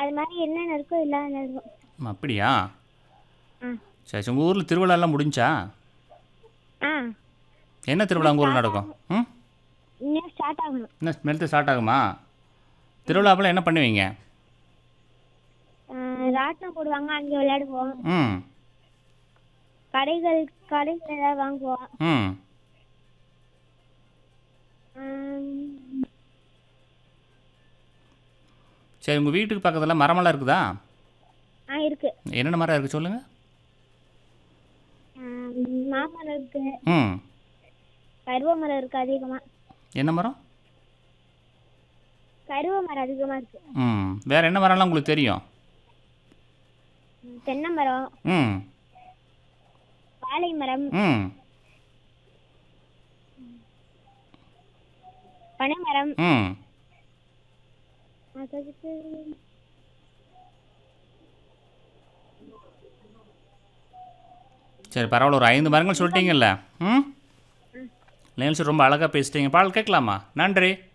அது மாதிரி என்னென்ன இருக்கோ இல்லாத இருக்கும் ம், அப்படியா ஆ சரி சரி உங்கள் ஊரில் திருவிழாலாம் முடிஞ்சா ஆ என்ன திருவிழா உங்கள் ஊரில் நடக்கும் ம் இன்னும் ஸ்டார்ட் ஆகணும் என்ன ஸ்மெல்த்து ஸ்டார்ட் ஆகுமா திருவிழாவில் என்ன பண்ணுவீங்க ஆ, ராட்டினம் போடுவாங்க அங்கே விளையாடுவோம் ம் கடைகள் கடைகள் ஏதாவது வாங்குவோம் ம் ஆம், சரி உங்கள் வீட்டுக்கு பக்கத்தில் மரமெல்லாம் இருக்குதா ஆ இருக்கு என்னென்ன மரம் இருக்குது சொல்லுங்கள் ஆம், மாமரம் இருக்கு ம் கருவ மரம் இருக்கு அதிகமா என்ன மரம் கருவ மரம் அதிகமா இருக்கு ம் வேறு என்ன மரம்லாம் உங்களுக்கு தெரியும் ம், தென்னை மரம் ம் வாழை மரம் ம் பனை மரம் ம் அதுக்கு சரி பரவாயில்ல ஒரு ஐந்து மரங்கள் சொல்லிட்டீங்கல்ல ம் நிகழ்ச்சி ரொம்ப அழகாக பேசிட்டீங்க பாடல் கேட்கலாமா நன்றி